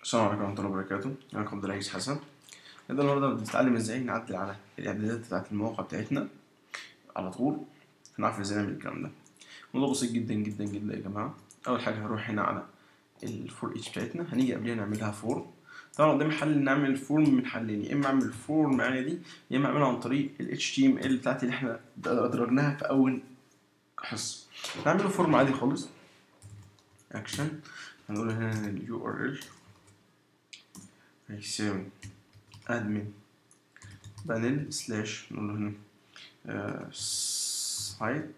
السلام عليكم ورحمة الله وبركاته أنا عبد العزيز حسن نبدأ النهاردة بنتعلم ازاي نعدل على الإعدادات بتاعة المواقع بتاعتنا على طول هنعرف ازاي نعمل الكلام ده الموضوع بسيط جدا جدا جدا يا جماعة أول حاجة هنروح هنا على الفور اتش بتاعتنا هنيجي قبلها نعملها فورم طبعا قدامي حل نعمل الفورم من حلين يا إما أعمل الفورم معايا دي يا إما أعملها عن طريق ال HTML بتاعتي اللي احنا أدرجناها في أول حصة هنعمله فورم عادي خالص أكشن هنقول هنا ال URL هيساوي admin panel سلاش نقول له هنا آه site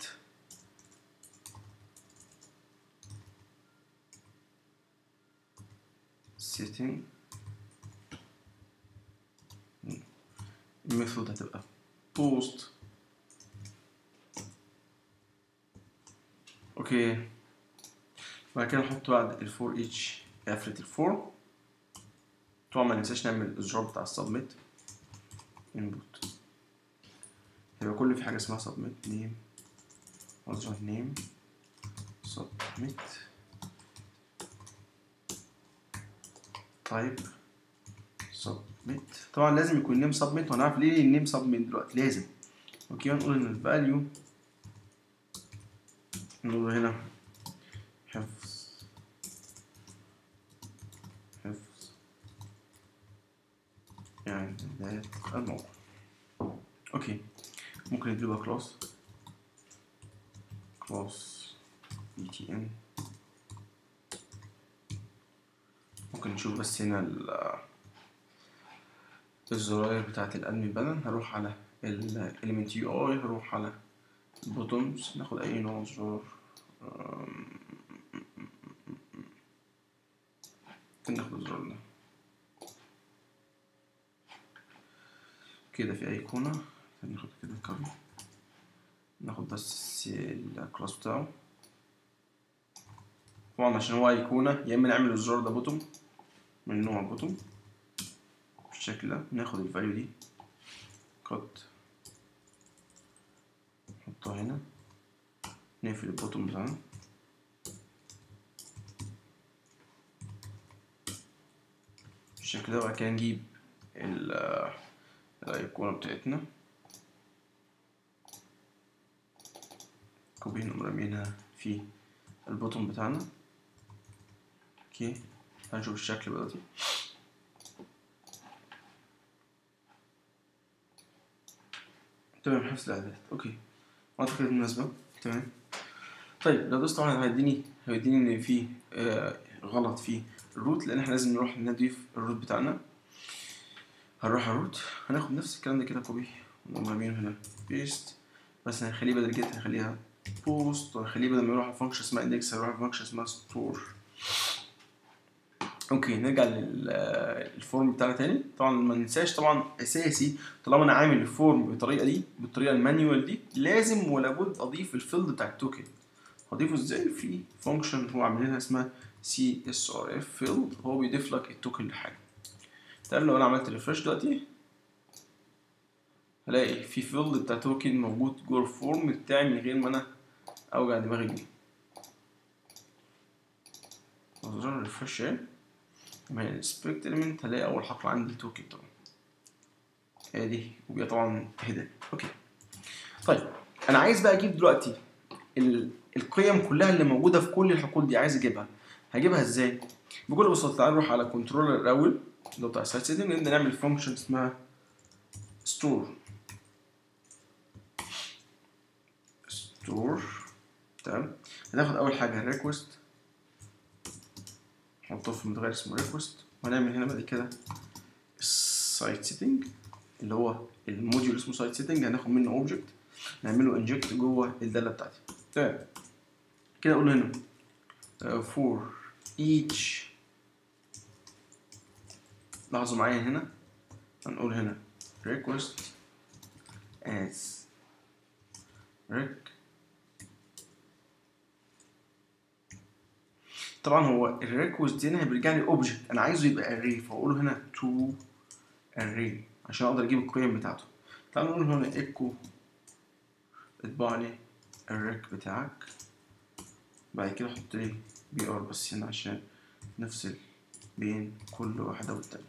setting الميثود هتبقى post اوكي بعد كده نحط بعد الفور اتش قفلة الفور طبعا ما ننساش نعمل الزرار بتاع السبميت انبوت هيبقى كل في حاجة اسمها سبميت نيم مصدر نيم سبميت تايب سبميت طبعا لازم يكون نيم سبميت وهنعرف ليه النيم سبميت دلوقتي لازم اوكي هنقول ان الفاليو نقول له هنا حفظ حفظ يعني بداية الموقع اوكي ممكن نديله كلاس كلاس بي تي ان ممكن نشوف بس هنا ال الزراير بتاعت الادمن بانل هروح على الاليمنت يو اي هروح على البوتومز ناخد اي نوع زرار ممكن ناخد الزرار ده كده في ايقونة ناخد كده كاري ناخد بس الكلاس بتاعه طبعا عشان هو ايقونة يا اما نعمل الزرار ده بوتوم من نوع بوتوم بالشكل ده ناخد الفاليو دي كات نحطها هنا نقفل البوتوم بتاعنا بالشكل ده وبعد كده نجيب الأيقونة بتاعتنا كوبي نقوم رامينها في البوتوم بتاعنا اوكي هنشوف الشكل دلوقتي تمام حفظ الإعدادات اوكي أعتقد المناسبة تمام طيب لو دوست طبعا هيديني هيديني ان في آه غلط في الروت لان احنا لازم نروح نضيف الروت بتاعنا هنروح على الروت هناخد نفس الكلام ده كده كوبي ونقوم رامينه هنا بيست بس هنخليه بدل جيت هنخليها بوست وهنخليه بدل ما يروح على فانكشن اسمها اندكس هيروح على فانكشن اسمها ستور اوكي نرجع للفورم بتاعنا تاني طبعا ما ننساش طبعا اساسي طالما انا عامل الفورم بالطريقه دي بالطريقه المانيوال دي لازم ولابد اضيف الفيلد بتاع التوكن هضيفه ازاي في فانكشن هو عاملينها اسمها سي اس ار اف فيلد هو بيضيف لك التوكن لحاجه تعرف لو انا عملت ريفرش دلوقتي هلاقي في فيلد بتاع توكن موجود جوه الفورم بتاعي من غير ما انا اوجع دماغي بيه زر ريفرش اهي لما هي السبريكت اليمنت هلاقي اول حقل عندي توكن طبعا هي دي وبيبقى طبعا هيدن اوكي طيب انا عايز بقى اجيب دلوقتي ال... القيم كلها اللي موجوده في كل الحقول دي عايز اجيبها هجيبها ازاي بكل بساطه تعال نروح على كنترولر الاول اللي هو بتاع السايت سيتنج نبدا نعمل فانكشن اسمها ستور ستور تمام هناخد اول حاجه ريكوست نحطه في متغير اسمه ريكوست وهنعمل هنا بعد كده السايت سيتنج اللي هو الموديول اسمه سايت سيتنج هناخد منه اوبجكت نعمله انجكت جوه الداله بتاعتي تمام كده اقول هنا for each لاحظوا معايا هنا هنقول هنا request as rec طبعا هو الريكوست هنا بيرجع لي اوبجكت انا عايزه يبقى array فاقول هنا to array عشان اقدر اجيب القيم بتاعته تعالوا نقول هنا echo اطبع لي الريك بتاعك بعد كده حط لي بي ار بس هنا عشان نفس بين كل واحدة والتانية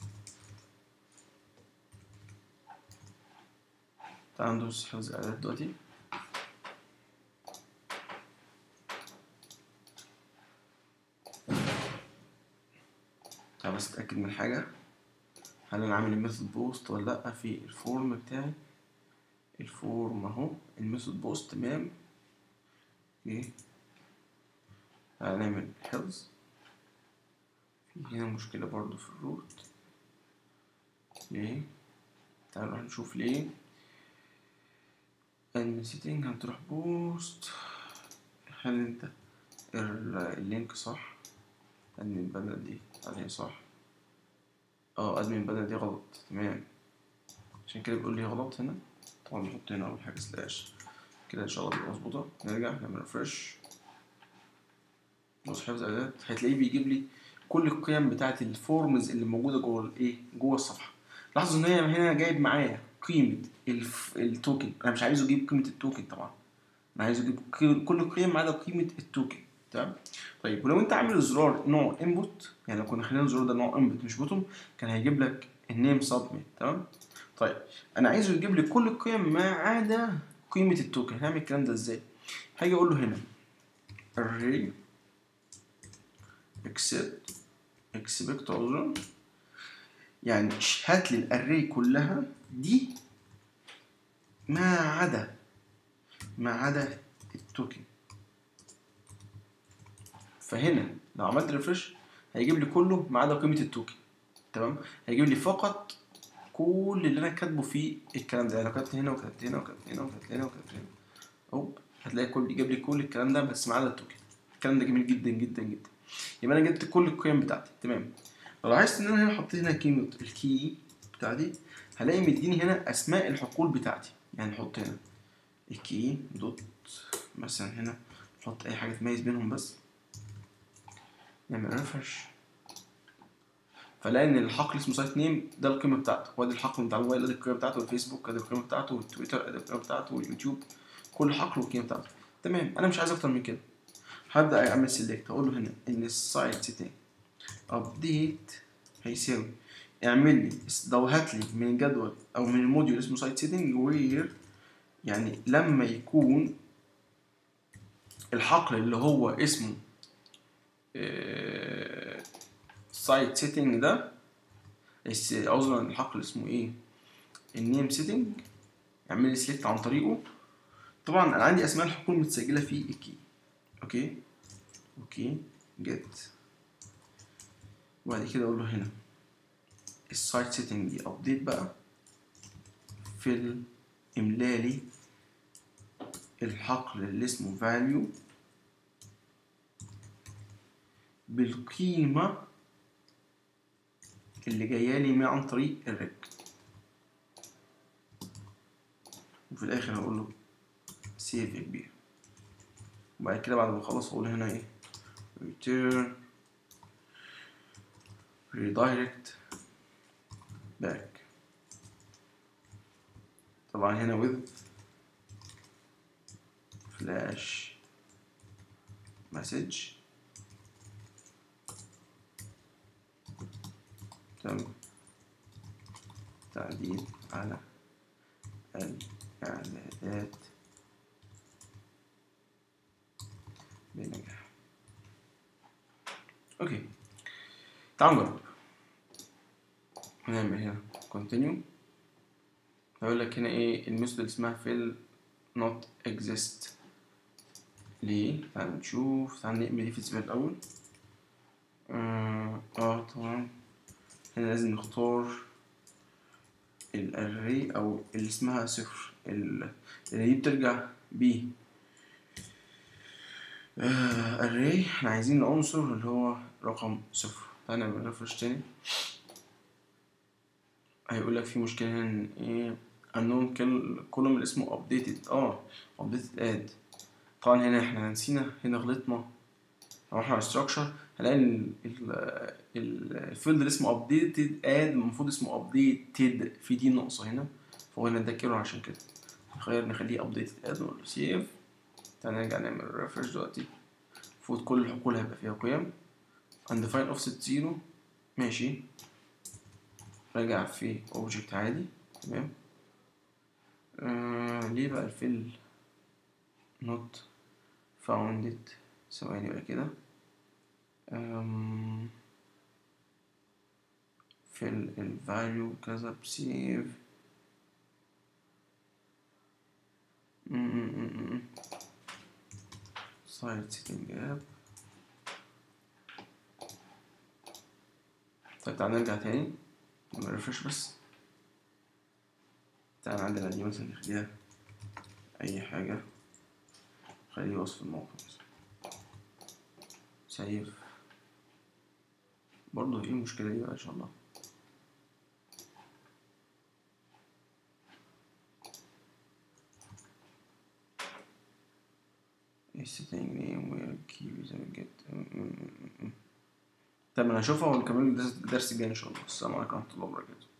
تعال ندوس حفظ الإعداد دلوقتي تعال بس أتأكد من حاجة هل أنا عامل الميثود بوست ولا لأ في الفورم بتاعي الفورم أهو الميثود بوست تمام اوكي هنعمل حفظ في هنا مشكلة برضو في الروت ليه تعال نروح نشوف ليه admin setting هتروح بوست هل انت ال- اللينك صح admin بدل دي هل هي صح اه admin بدل دي غلط تمام عشان كده بيقول لي غلط هنا طبعا نحط هنا اول حاجة سلاش كده ان شاء الله تبقى مظبوطة نرجع نعمل ريفرش بص حفظ اعدادات هتلاقيه بيجيب لي كل القيم بتاعة الفورمز اللي موجودة جوه الايه جوه الصفحة لاحظوا ان هي هنا جايب معايا قيمة الف... التوكن انا مش عايزه يجيب قيمة التوكن طبعا انا عايزه يجيب قي- كل القيم ما عدا قيمة التوكن تمام طيب ولو انت عامل زرار نوع انبوت يعني لو كنا خلينا الزرار ده نوع انبوت مش بوتوم كان هيجيب لك النيم سبميت تمام طيب انا عايزه يجيب لي كل القيم ما عدا قيمة التوكن هعمل الكلام ده ازاي هاجي اقول له هنا array except expect عذرا يعني ش- هات لي الاري كلها دي ما عدا ما عدا التوكن فهنا لو عملت ريفرش هيجيب لي كله ما عدا قيمة التوكن تمام هيجيب لي فقط كل اللي انا كاتبه في الكلام ده يعني لو كتبت هنا وكتبت هنا وكتبت هنا وكتبت هنا وكتبت هنا اوب هتلاقي كل يجيب لي كل الكلام ده بس ما عدا التوكن الكلام ده جميل جدا جدا جدا يبقى انا جبت كل القيم بتاعتي تمام لو لاحظت ان انا هنا حطيت هنا قيمة الكي بتاعتي هلاقي مديني هنا اسماء الحقول بتاعتي يعني نحط هنا الكي دوت مثلا هنا نحط اي حاجة تميز بينهم بس نعمل ريفرش فلاقي ان الحقل اسمه سايت نيم ده القيمه بتاعته وادي الحقل بتاع الموبايل ادي القيمه بتاعته والفيسبوك ادي القيمه بتاعته والتويتر ادي القيمه بتاعته واليوتيوب كل حقل والقيمه بتاعته تمام انا مش عايز اكتر من كده هبدا اعمل سيلكت اقول له هنا ان السايت سيتنج ابديت هيساوي اعمل لي لو هات لي من الجدول او من الموديول اسمه سايت سيتنج وير يعني لما يكون الحقل اللي هو اسمه سايت سيتنج ده الس- عذرا الحقل اسمه ايه النيم سيتنج اعمل لي سيلكت عن طريقه طبعا انا عندي اسماء الحقول متسجله في الكي اوكي اوكي جيت وبعد كده اقول له هنا السايت سيتنج دي ابديت بقى في املالي الحقل اللي اسمه value بالقيمة اللي جاية لي من عن طريق الريك وفي الآخر هقول له سيف يا كبير وبعد كده بعد ما أخلص هقول هنا إيه return redirect back طبعا هنا with flash message تم تعديل على الإعدادات بنجاح أوكي تعالوا نجرب هنعمل هنا continue هيقول لك هنا ايه الميثود اللي اسمها fill not exist ليه؟ تعال نشوف تعال نقبل ايه في السبب الأول اه آه، طبعا هنا لازم نختار الاري او اللي اسمها صفر ال- اللي دي بترجع ب array احنا عايزين العنصر اللي هو رقم صفر تعالى نعمل ريفرش تاني هيقول لك في مشكلة هنا إن ايه unknown كولوم اللي اسمه updated اه updated add طبعا هنا احنا نسينا هنا غلطنا لو احنا على structure هنلاقي ال- ال- ال- الفيلد اللي اسمه updated add المفروض اسمه updated في دي ناقصة هنا فهو هنا ده كيرو عشان كده نغير نخليه updated add نقول له save تعالى نرجع نعمل refresh دلوقتي المفروض كل الحقول هيبقى فيها قيم undefined offset zero ماشي راجع في اوبجكت عادي تمام آه ليه بقى الفيل not founded ثواني بقى كده أم، في ال value كذا بسيف site setting app طيب تعال نرجع تاني نرفرش بس تعال عندنا دي مثلا نخليها أي حاجة خليه وصف الموقع مثلا سيف برضه ايه المشكلة دي بقى ان شاء الله setting name where key user get طب انا هشوفها ونكمل الدرس الجاي ان شاء الله السلام عليكم ورحمة الله وبركاته